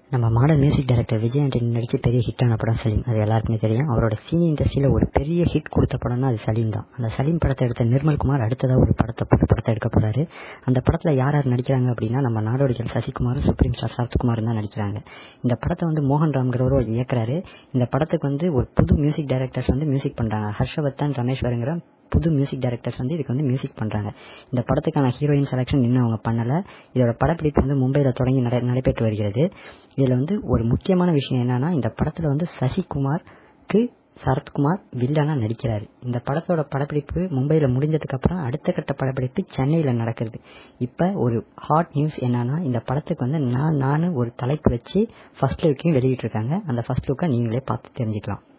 நம்ம model music director Vijay Antony நடித்து பெரிய ஹிட்டான படம் சலீம் அது எல்லாருக்குமே தெரியும் அவரோட சினி இண்டஸ்ட்ரியில் ஒரு பெரிய ஹிட் கொடுத்த படம்னா அது சலீம் தான் அந்த சலீம் படத்தை எடுத்த நிர்மல்குமார் அடுத்ததாக ஒரு படத்தை புது படத்தை எடுக்க போகிறாரு அந்த படத்தில் யார் யார் நடிக்கிறாங்க அப்படின்னா நம்ம நாடோடிகள் சசிகுமாரும் சுப்ரீம் ஸ்டார் சரத்குமாரும் தான் நடிக்கிறாங்க இந்த படத்தை வந்து மோகன் ராம்ங்கிறவரும் இயக்குறாரு இந்த படத்துக்கு வந்து ஒரு புது மியூசிக் டைரக்டர்ஸ் வந்து மியூசிக் பண்ணுறாங்க ஹர்ஷவர்தன் ரமேஸ்வருங்கிற புது மியூசிக் டைரக்டர்ஸ் வந்து இதுக்கு வந்து மியூசிக் பண்ணுறாங்க இந்த படத்துக்கான ஹீரோயின் செலெக்ஷன் இன்னும் அவங்க பண்ணலை இதோட படப்பிடிப்பு வந்து மும்பையில் தொடங்கி நடை நடைபெற்று வருகிறது இதில் வந்து ஒரு முக்கியமான விஷயம் என்னன்னா இந்த படத்தில் வந்து சசிகுமாருக்கு சரத்குமார் வில்லனா நடிக்கிறாரு இந்த படத்தோட படப்பிடிப்பு மும்பையில் முடிஞ்சதுக்கப்புறம் அடுத்த கட்ட படப்பிடிப்பு சென்னையில் நடக்குது இப்போ ஒரு ஹாட் நியூஸ் என்னன்னா இந்த படத்துக்கு வந்து நான் நான் ஒரு தலைப்பு வச்சு ஃபர்ஸ்ட் லுக்கையும் வெளியிட்டிருக்காங்க அந்த ஃபர்ஸ்ட் லுக்கை நீங்களே பார்த்து தெரிஞ்சுக்கலாம்